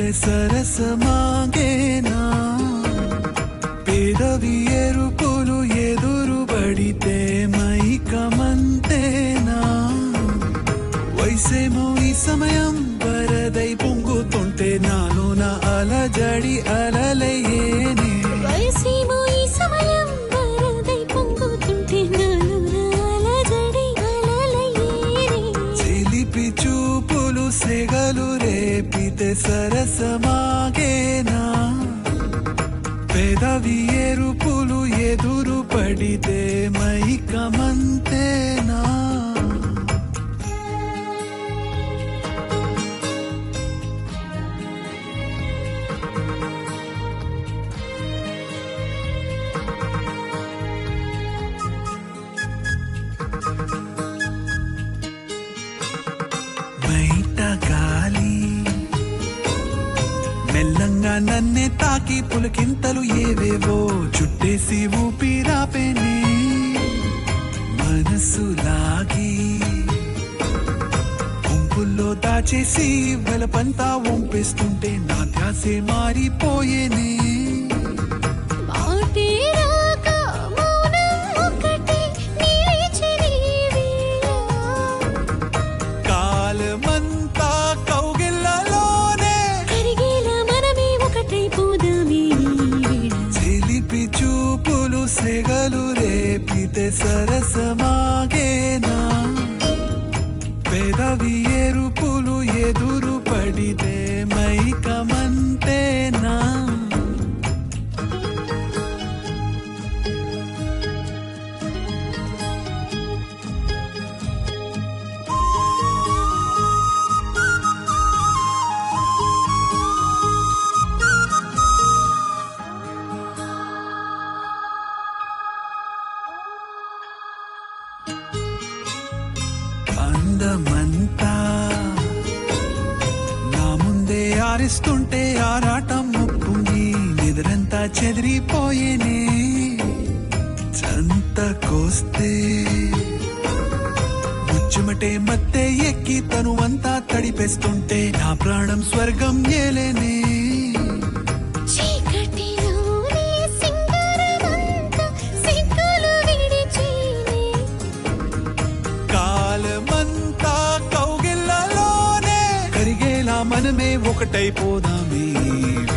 సరసమాగేనా పేదవి ఎరుపులు ఎదురు పడితే మైకమంతేనా వయసేమో ఈ సమయం వరదై పొంగుతుంటే నాలో నా అలజడి అలలయ్యేనే వయసేమో ఈ సమయం వరదై పొంగుతుంటే నాలో అలజడి అలలయేరే. చిలిపి చూపులు సెగలు రేపితే సరసమాగేనా పెదవి ఎరుపులు ఎదురు పడితే మైకమంతేనా బయట గాలి మెల్లంగా నన్నే తాకి పులకింతలు ఏవేవో చుట్టేసి ఊపిరాపెనే మనసు లాగి గుంపుల్లో దాచేసి వెలపంతా వంపేస్తుంటే నా ధ్యాసే మారిపోయేనే మాటే రాక మౌనం ఒకటే నిలిచి నీవేళ. కాలమంతా కౌగిళ్ళలోనే కరిగేలా మనమే ఒకటైపోదామే ఈ వేళ. చిలిపి చూపులు సెగలు రేపితే సరసమాగేనా పెదవి ఎరుపులు ఎదురు పడితే మైకమంతేనా అందమంతా నా ముందే ఆరిస్తుంటే ఆరాటం ముప్పుంగి నిద్రంతా చెదిరిపోయేనే చంతకొస్తే ముచ్చుమటే మత్తే ఎక్కి తను అంతా తడిపేస్తుంటే నా ప్రాణం స్వర్గం ఏలేనే చీకటిలోనే సింగారమంతా సిగ్గులు విడిచేనే. కాలమంతా కౌగిళ్ళలోనే కరిగేలా మనమే ఒకటైపోదామే ఈ